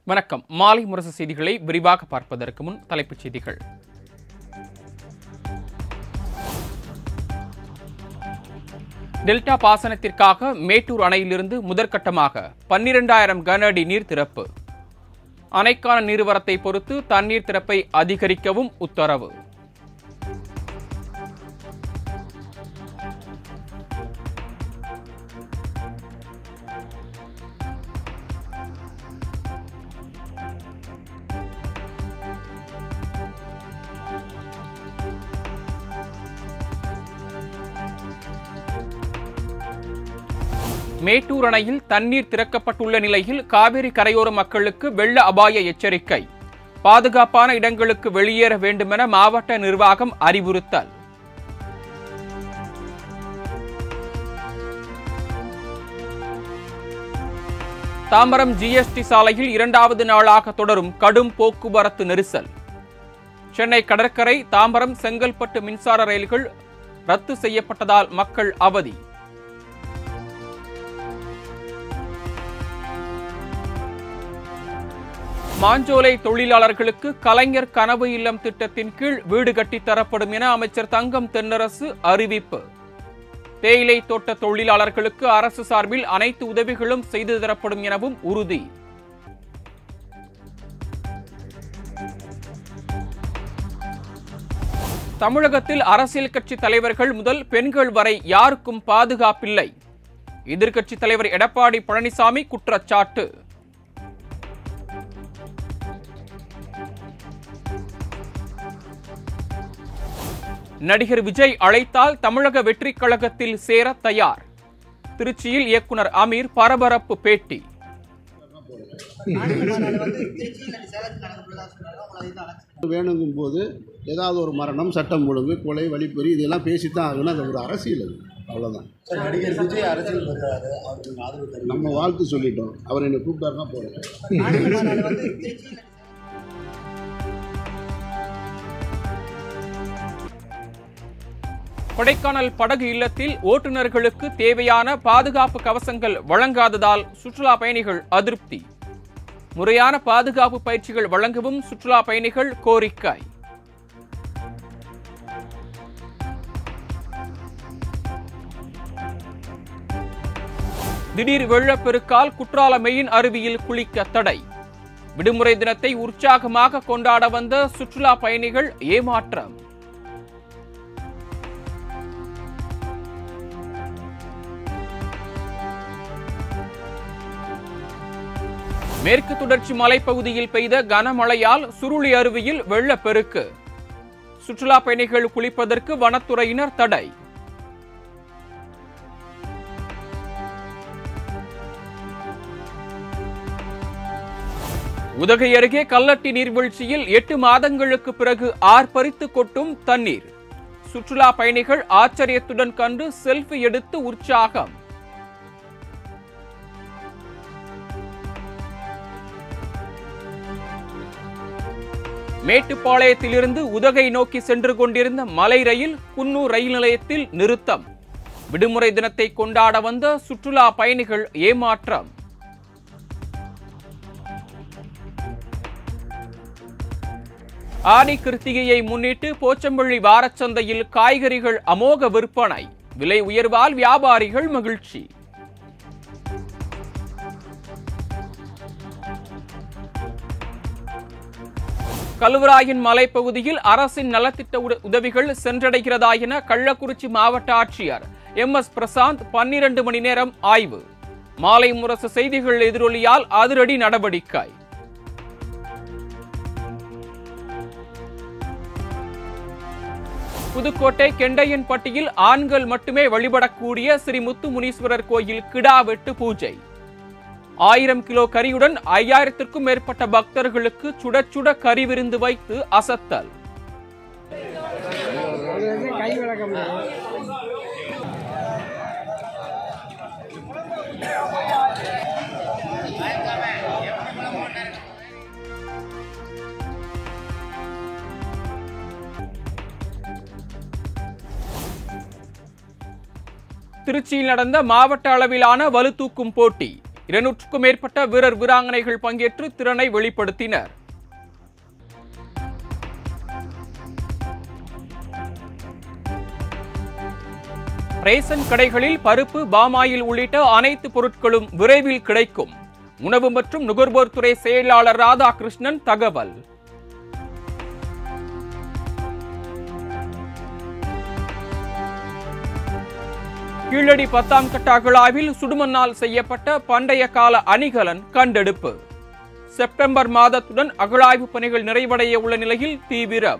வணக்கம் மாலை முரசு செய்திகளை விரிவாக பார்ப்பதற்கு முன் தலைப்புச் செய்திகள் டெல்டா பாசனத்திற்காக மேட்டூர் அணையிலிருந்து முதற்கட்டமாக பன்னிரெண்டாயிரம் கன அடி நீர் திறப்பு அணைக்கான நீர்வரத்தை பொறுத்து தண்ணீர் திறப்பை அதிகரிக்கவும் உத்தரவு மேட்டூர் அணையில் தண்ணீர் திறக்கப்பட்டுள்ள நிலையில் காவிரி கரையோர மக்களுக்கு வெள்ள அபாய எச்சரிக்கை பாதுகாப்பான இடங்களுக்கு வெளியேற வேண்டுமென மாவட்ட நிர்வாகம் அறிவுறுத்தல் தாம்பரம் ஜிஎஸ்டி சாலையில் இரண்டாவது நாளாக தொடரும் கடும் போக்குவரத்து நெரிசல் சென்னை கடற்கரை தாம்பரம் செங்கல்பட்டு மின்சார ரயில்கள் ரத்து செய்யப்பட்டதால் மக்கள் அவதி மாஞ்சோலை தொழிலாளர்களுக்கு கலைஞர் கனவு இல்லம் திட்டத்தின் கீழ் வீடு கட்டித் தரப்படும் என அமைச்சர் தங்கம் தென்னரசு அறிவிப்பு தேயிலை தோட்ட தொழிலாளர்களுக்கு அரசு சார்பில் அனைத்து உதவிகளும் செய்து தரப்படும் எனவும் உறுதி தமிழகத்தில் அரசியல் கட்சி தலைவர்கள் முதல் பெண்கள் வரை யாருக்கும் பாதுகாப்பில்லை எதிர்க்கட்சித் தலைவர் எடப்பாடி பழனிசாமி குற்றச்சாட்டு நடிகர் விஜய் அழைத்தால் தமிழக வெற்றிக் கழகத்தில் சேர தயார் திருச்சியில் இயக்குனர் அமீர் பரபரப்பு பேட்டி வேணுங்கும் போது ஏதாவது ஒரு மரணம் சட்டம் ஒழுங்கு கொலை வழிப்பறி இதெல்லாம் பேசித்தான் ஆகணும் அது ஒரு அரசியல் அது அவ்வளோதான் சார் நடிகர் விஜய் அரசியல் வருகிறாரு அவருக்கு ஆதரவு தருவீங்க நம்ம வாழ்த்து சொல்லிட்டோம் அவர் என்னை கூப்பிட்டாருன்னா போகிறேன் கொடைக்கானல் படகு இல்லத்தில் ஓட்டுநர்களுக்கு தேவையான பாதுகாப்பு கவசங்கள் வழங்காததால் சுற்றுலா பயணிகள் அதிருப்தி முறையான பாதுகாப்பு பயிற்சிகள் வழங்கவும் சுற்றுலா பயணிகள் கோரிக்கை திடீர் வெள்ளப்பெருக்கால் குற்றால மெயின் அருவியில் குளிக்க தடை விடுமுறை தினத்தை உற்சாகமாக கொண்டாட வந்த சுற்றுலா பயணிகள் ஏமாற்றம் மேற்கு தொடர்ச்சி மலைப்பகுதியில் பெய்த கனமழையால் சுருளி அருவியில் வெள்ளப்பெருக்கு சுற்றுலா பயணிகள் குளிப்பதற்கு வனத்துறையினர் தடை உதகை அருகே கல்லட்டி நீர்வீழ்ச்சியில் எட்டு மாதங்களுக்கு பிறகு ஆர்ப்பரித்து கொட்டும் தண்ணீர் சுற்றுலா பயணிகள் ஆச்சரியத்துடன் கண்டு செல்ஃபி எடுத்து உற்சாகம் மேட்டுப்பாளையத்திலிருந்து உதகை நோக்கி சென்று கொண்டிருந்த மலை ரயில் குன்னூர் ரயில் நிலையத்தில் நிறுத்தம் விடுமுறை தினத்தை கொண்டாட வந்த சுற்றுலா பயணிகள் ஏமாற்றம் ஆடி கிருத்திகையை முன்னிட்டு போச்சம்பள்ளி வாரச்சந்தையில் காய்கறிகள் அமோக விற்பனை விலை உயர்வால் வியாபாரிகள் மகிழ்ச்சி கல்வராயன் மலைப்பகுதியில் அரசின் நலத்திட்ட உத- உதவிகள் சென்றடைகிறதா என கள்ளக்குறிச்சி மாவட்ட ஆட்சியர் எம் எஸ் பிரசாந்த் பன்னிரண்டு மணி நேரம் ஆய்வு மாலை முரசு செய்திகள் எதிரொலியால் அதிரடி நடவடிக்கை புதுக்கோட்டை கெண்டையன்பட்டியில் ஆண்கள் மட்டுமே வழிபடக்கூடிய ஸ்ரீ முத்து முனீஸ்வரர் கோயில் கிடா வெட்டு பூஜை ஆயிரம் கிலோ கறியுடன் ஐயாயிரத்திற்கும் மேற்பட்ட பக்தர்களுக்கு சுட சுட கறி விருந்து வைத்து அசத்தல் திருச்சியில் நடந்த மாவட்ட அளவிலான வலுதூக்கும் போட்டி இருநூற்றுக்கும் மேற்பட்ட வீரர் வீராங்கனைகள் பங்கேற்று திறனை வெளிப்படுத்தினர் ரேசன் கடைகளில் பருப்பு பாமாயில் உள்ளிட்ட அனைத்து பொருட்களும் விரைவில் கிடைக்கும் உணவு மற்றும் நுகர்வோர் துறை செயலாளர் ராதாகிருஷ்ணன் தகவல் கீழடி பத்தாம் கட்ட அகழாய்வில் சுடுமண்ணால் செய்யப்பட்ட பண்டைய கால அணிகலன் கண்டெடுப்பு செப்டம்பர் மாதத்துடன் அகழாய்வு பணிகள் நிறைவடைய உள்ள நிலையில் தீவிரம்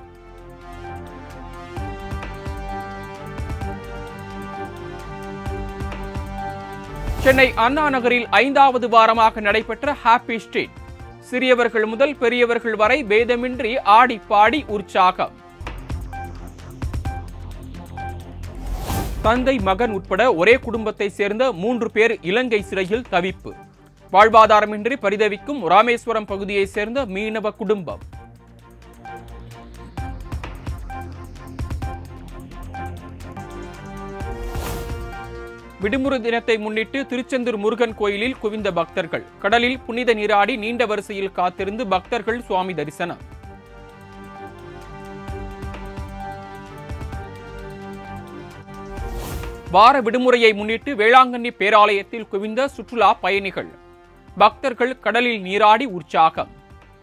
சென்னை அண்ணா நகரில் ஐந்தாவது வாரமாக நடைபெற்ற ஹாப்பி ஸ்ட்ரீட் சிறியவர்கள் முதல் பெரியவர்கள் வரை பேதமின்றி ஆடி பாடி உற்சாகம் தந்தை மகன் உட்பட ஒரே குடும்பத்தை சேர்ந்த மூன்று பேர் இலங்கை சிறையில் தவிப்பு வாழ்வாதாரமின்றி பரிதவிக்கும் ராமேஸ்வரம் பகுதியைச் சேர்ந்த மீனவ குடும்பம் விடுமுறை தினத்தை முன்னிட்டு திருச்செந்தூர் முருகன் கோயிலில் குவிந்த பக்தர்கள் கடலில் புனித நீராடி நீண்ட வரிசையில் காத்திருந்து பக்தர்கள் சுவாமி தரிசனம் வார விடுமுறையை முன்னிட்டு வேளாங்கண்ணி பேராலயத்தில் குவிந்த சுற்றுலா பயணிகள் பக்தர்கள் கடலில் நீராடி உற்சாகம்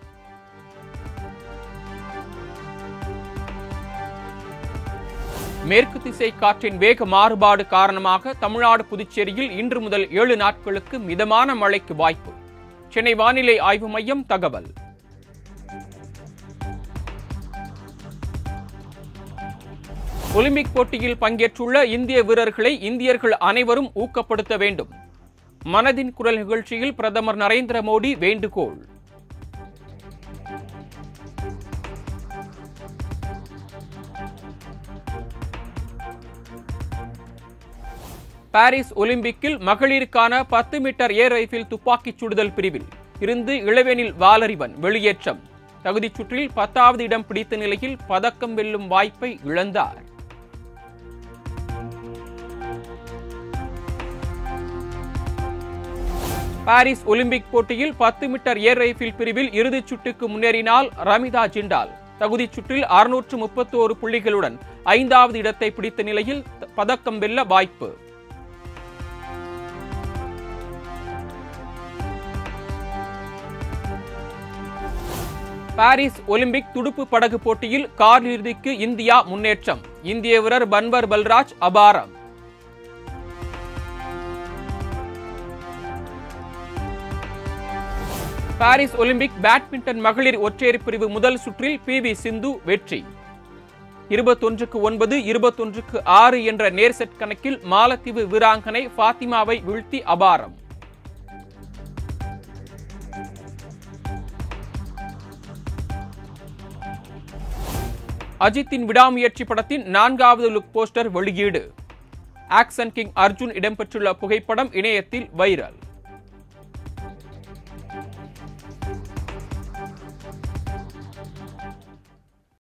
மேற்கு திசை காற்றின் வேக மாறுபாடு காரணமாக தமிழ்நாடு புதுச்சேரியில் இன்று முதல் ஏழு நாட்களுக்கு மிதமான மழைக்கு வாய்ப்பு சென்னை வானிலை ஆய்வு மையம் தகவல் ஒலிம்பிக் போட்டியில் பங்கேற்றுள்ள இந்திய வீரர்களை இந்தியர்கள் அனைவரும் ஊக்கப்படுத்த வேண்டும் மனதின் குரல் நிகழ்ச்சியில் பிரதமர் நரேந்திர மோடி வேண்டுகோள் பாரிஸ் ஒலிம்பிக்கில் மகளிருக்கான பத்து மீட்டர் ஏர் ரைபிள் துப்பாக்கிச் சுடுதல் பிரிவில் இருந்து இளவேனில் வாலறிவன் வெளியேற்றம் தகுதிச் சுற்றில் பத்தாவது இடம் பிடித்த நிலையில் பதக்கம் வெல்லும் வாய்ப்பை இழந்தார் பாரிஸ் ஒலிம்பிக் போட்டியில் பத்து மீட்டர் ஏர் ரைபிள் பிரிவில் இறுதிச் சுற்றுக்கு முன்னேறினால் ரமிதா ஜிண்டால் தகுதிச் சுற்றில் அறுநூற்று முப்பத்தோரு புள்ளிகளுடன் ஐந்தாவது இடத்தை பிடித்த நிலையில் பதக்கம் வெல்ல வாய்ப்பு பாரிஸ் ஒலிம்பிக் துடுப்பு படகு போட்டியில் கார் இறுதிக்கு இந்தியா முன்னேற்றம் இந்திய வீரர் பன்வர் பல்ராஜ் அபாரம் பாரிஸ் ஒலிம்பிக் பேட்மிண்டன் மகளிர் ஒற்றையர் பிரிவு முதல் சுற்றில் பி வி சிந்து வெற்றி இருபத்தொன்றுக்கு ஒன்பது இருபத்தொன்றுக்கு ஆறு என்ற நேர் செட் கணக்கில் மாலத்தீவு வீராங்கனை ஃபாத்திமாவை வீழ்த்தி அபாரம் அஜித்தின் விடாமுயற்சி படத்தின் நான்காவது லுக் போஸ்டர் வெளியீடு ஆக்சன் கிங் அர்ஜுன் இடம்பெற்றுள்ள புகைப்படம் இணையத்தில் வைரல்